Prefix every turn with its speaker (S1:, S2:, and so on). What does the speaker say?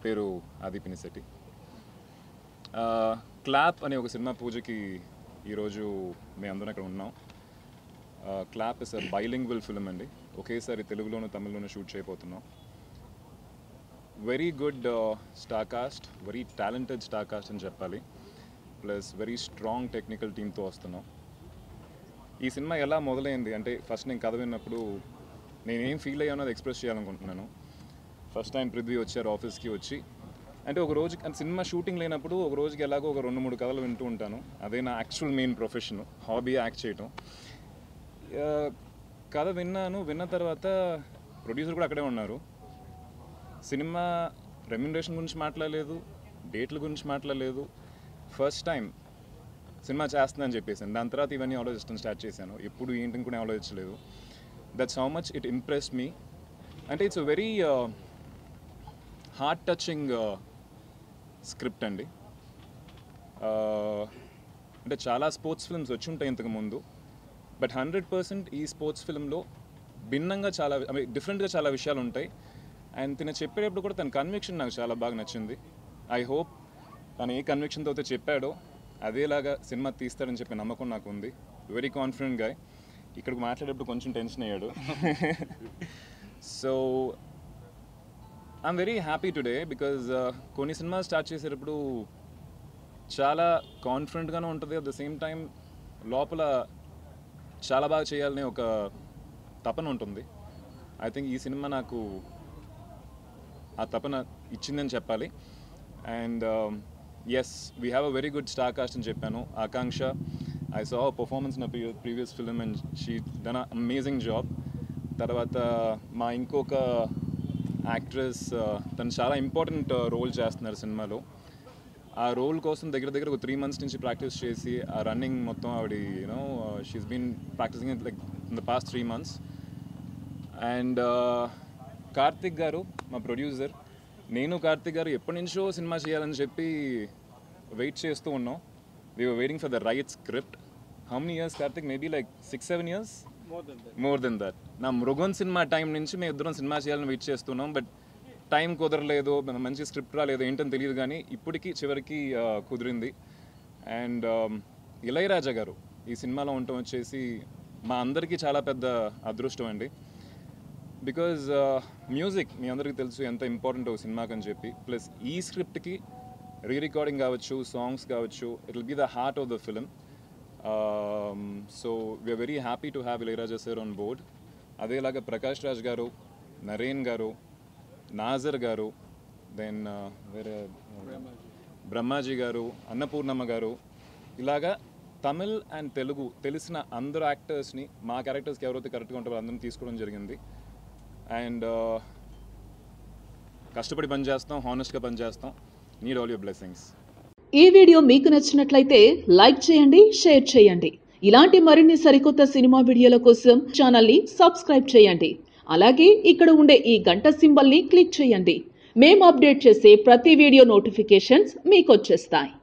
S1: పేరు ఆది పినిశెట్టి క్లాప్ అనే ఒక సినిమా పూజకి ఈరోజు మేమందరం ఇక్కడ ఉన్నాం క్లాప్ ఇస్ బైలింగ్వల్ ఫిల్మ్ అండి ఒకేసారి తెలుగులోను తమిళ్లోను షూట్ చేయబోతున్నాం very good star cast very talented star cast అని చెప్పాలి ప్లస్ వెరీ స్ట్రాంగ్ టెక్నికల్ టీమ్తో వస్తున్నాం ఈ సినిమా ఎలా మొదలైంది అంటే ఫస్ట్ నేను కథ విన్నప్పుడు నేనేం ఫీల్ అయ్యానో అది ఎక్స్ప్రెస్ చేయాలనుకుంటున్నాను ఫస్ట్ టైం పృథ్వీ వచ్చారు ఆఫీస్కి వచ్చి అంటే ఒక రోజు అంటే సినిమా షూటింగ్ లేనప్పుడు ఒక రోజుకి ఎలాగో ఒక రెండు మూడు కథలు వింటూ ఉంటాను అదే నా actual main profession hobby act చేయటం ఆ, కథ విన్నాను విన్న తర్వాత ప్రొడ్యూసర్ కూడా అక్కడే ఉన్నారు సినిమా రెమ్యునరేషన్ గురించి మాట్లాడలేదు డేట్ల గురించి మాట్లాడలేదు ఫస్ట్ టైం సినిమా చేస్తుందని చెప్పేసాను దాని తర్వాత ఇవన్నీ ఆలోచించడం స్టార్ట్ చేశాను ఎప్పుడు ఏంటని కూడా ఆలోచించలేదు that's how much it impress me అంటే it's very heart touching script అండి Uh, అంటే చాలా స్పోర్ట్స్ ఫిల్మ్స్ వచ్చి ఉంటాయి ఇంతకు ముందు బట్ హండ్రెడ్ పర్సెంట్ ఈ స్పోర్ట్స్ ఫిల్మ్లో భిన్నంగా చాలా ఐ మీన్ డిఫరెంట్గా చాలా విషయాలు ఉంటాయి అండ్ తిన చెప్పేటప్పుడు కూడా తన కన్విక్షన్ నాకు చాలా బాగా నచ్చింది ఐ హోప్ తను ఏ కన్విక్షన్తో అయితే చెప్పాడో అదేలాగా సినిమా తీస్తాడని చెప్పే నమ్మకం నాకు ఉంది వెరీ కాన్ఫిడెంట్ గాయ్ ఇక్కడికి మాట్లాడేటప్పుడు కొంచెం టెన్షన్ అయ్యాడు so I'm very happy today because కొన్ని సినిమాలు స్టార్ట్ చేసేటప్పుడు చాలా కాన్ఫిడెంట్గానే ఉంటుంది అట్ ద సేమ్ టైం లోపల చాలా బాగా చేయాలనే ఒక తపన ఉంటుంది ఐ థింక్ ఈ సినిమా నాకు ఆ తపన ఇచ్చిందని చెప్పాలి and yes we have a very good star cast అని చెప్పాను ఆకాంక్ష ఐ సా పర్ఫార్మెన్స్ నా previous film and she done amazing job తర్వాత మా ఇంకొక యాక్ట్రెస్ తను చాలా ఇంపార్టెంట్ రోల్ చేస్తున్నారు సినిమాలో ఆ రోల్ కోసం దగ్గర దగ్గర ఒక త్రీ మంత్స్ నుంచి ప్రాక్టీస్ చేసి ఆ రన్నింగ్ మొత్తం ఆవిడ you know she's been practicing like in the past three months and Karthik గారు మా ప్రొడ్యూసర్ నేను కార్తిక్ గారు ఎప్పటి నుంచో సినిమా చేయాలని చెప్పి వెయిట్ చేస్తూ ఉన్నాం we were waiting for the right script how many years Karthik maybe like six seven years more than that నా మృగన్ సినిమా టైం నుంచి మేము ఇద్దరం సినిమా చేయాలని వెయిట్ చేస్తున్నాం బట్ టైం కుదరలేదు మంచి స్క్రిప్ట్ రాలేదు ఏంటని తెలియదు కానీ ఇప్పటికీ చివరికి ఆ, కుదిరింది అండ్ ఇళయరాజా గారు ఈ సినిమాలో ఉండటం వచ్చేసి మా అందరికీ చాలా పెద్ద అదృష్టం అండి బికాజ్ మ్యూజిక్ మీ అందరికీ తెలుసు ఎంత ఇంపార్టెంట్ ఒక సినిమాకి అని చెప్పి ప్లస్ ఈ స్క్రిప్ట్కి రీ రికార్డింగ్ కావచ్చు సాంగ్స్ కావచ్చు it will be the heart of the film so we're very happy to have Ilaiyaraaja sir on board అదేలాగా ప్రకాష్ రాజ్ గారు నరేన్ గారు నాజర్ గారు దెన్ వేరే బ్రహ్మాజీ గారు అన్నపూర్ణమ్మ గారు ఇలాగా తమిళ్ అండ్ తెలుగు తెలిసిన అందరు యాక్టర్స్ని మా క్యారెక్టర్స్కి ఎవరైతే కరెక్ట్గా ఉంటారో అందరిని తీసుకోవడం జరిగింది అండ్ కష్టపడి పని చేస్తాం హానెస్ట్గా పని చేస్తాం నీడ్ ఆల్ యూర్ బ్లెస్సింగ్స్
S2: ఈ వీడియో మీకు నచ్చినట్లయితే లైక్ చేయండి షేర్ చేయండి ఇలాంటి మరిన్ని సరికొత్త సినిమా వీడియోల కోసం ఛానల్ని సబ్స్క్రైబ్ చేయండి అలాగే ఇక్కడ ఉండే ఈ గంట సింబల్ని క్లిక్ చేయండి మేము అప్డేట్ చేసే ప్రతి వీడియో నోటిఫికేషన్స్ మీకు వచ్చేస్తాయి